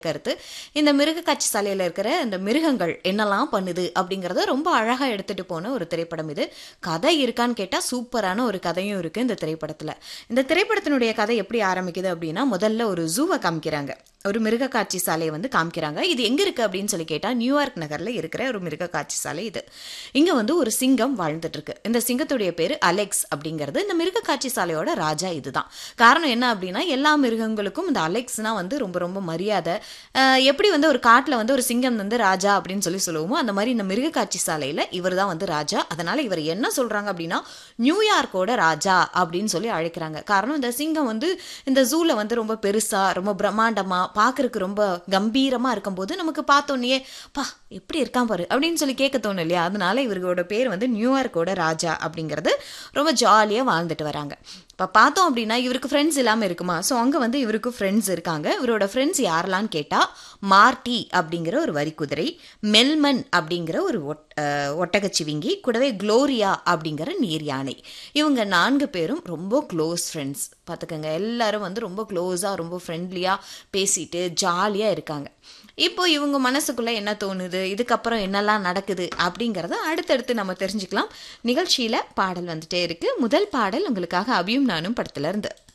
கருத்து இந்த மிருக காட்சி சாலையில் இருக்கிற இந்த மிருகங்கள் என்னெல்லாம் பண்ணுது அப்படிங்கிறத ரொம்ப அழகாக எடுத்துட்டு போன ஒரு திரைப்படம் இது கதை இருக்கான்னு கேட்டால் சூப்பரான ஒரு கதையும் இருக்கு இந்த திரைப்படத்தில் இந்த திரைப்படத்தினுடைய கதை எப்படி ஆரம்பிக்குது அப்படின்னா முதல்ல ஒரு ஜூவை காமிக்கிறாங்க ஒரு மிருக காட்சி சாலையை வந்து காமிக்கிறாங்க இது எங்கே இருக்குது அப்படின்னு சொல்லி கேட்டால் நியூயார்க் நகரில் இருக்கிற ஒரு மிருக காட்சி சாலை இது இங்கே வந்து ஒரு சிங்கம் வாழ்ந்துட்டு இருக்கு இந்த சிங்கத்துடைய பேர் அலெக்ஸ் அப்படிங்கிறது இந்த மிருக காட்சி சாலையோட ராஜா இதுதான் காரணம் என்ன அப்படின்னா எல்லா மிருகங்களுக்கும் இந்த அலெக்ஸ்னா வந்து ரொம்ப ரொம்ப மரியாதை அஹ் எப்படி வந்து ஒரு காட்டில் வந்து ஒரு சிங்கம் வந்து ராஜா அப்படின்னு சொல்லி சொல்லுவோமோ அந்த மாதிரி இந்த மிருக காட்சி சாலையில் இவர் தான் வந்து ராஜா அதனால இவர் என்ன சொல்றாங்க அப்படின்னா நியூயார்க்கோட ராஜா அப்படின்னு சொல்லி அழைக்கிறாங்க காரணம் இந்த சிங்கம் வந்து இந்த ஜூல வந்து ரொம்ப பெருசா ரொம்ப பிரம்மாண்டமா பார்க்கறதுக்கு ரொம்ப கம்பீரமா இருக்கும்போது நமக்கு பார்த்தோன்னே பா எப்படி இருக்கான் பாரு அப்படின்னு சொல்லி கேட்க தோணும் இல்லையா அதனால இவர்களோட பேர் வந்து நியூயார்க்கோட ராஜா அப்படிங்கிறது ரொம்ப ஜாலியாக வாழ்ந்துட்டு வராங்க இப்போ பார்த்தோம் அப்படின்னா இவருக்கு ஃப்ரெண்ட்ஸ் இல்லாமல் இருக்குமா ஸோ அங்கே வந்து இவருக்கு ஃப்ரெண்ட்ஸ் இருக்காங்க இவரோட ஃப்ரெண்ட்ஸ் யாரெல்லாம்னு கேட்டால் மார்டி அப்படிங்கிற ஒரு வரிக்குதிரை மெல்மன் அப்படிங்கிற ஒரு ஒட் அஹ் ஒட்டகச்சிவிங்கி கூடவே குளோரியா அப்படிங்கிற நீர் யானை இவங்க நான்கு பேரும் ரொம்ப க்ளோஸ் ஃப்ரெண்ட்ஸ் பார்த்துக்கோங்க எல்லாரும் வந்து ரொம்ப க்ளோஸாக ரொம்ப ஃப்ரெண்ட்லியாக பேசிட்டு ஜாலியாக இருக்காங்க இப்போ இவங்க மனசுக்குள்ள என்ன தோணுது இதுக்கப்புறம் என்னெல்லாம் நடக்குது அப்படிங்கிறத அடுத்தடுத்து நம்ம தெரிஞ்சுக்கலாம் நிகழ்ச்சியில பாடல் வந்துட்டே இருக்கு முதல் பாடல் உங்களுக்காக அபியும் நானும் படத்துல இருந்து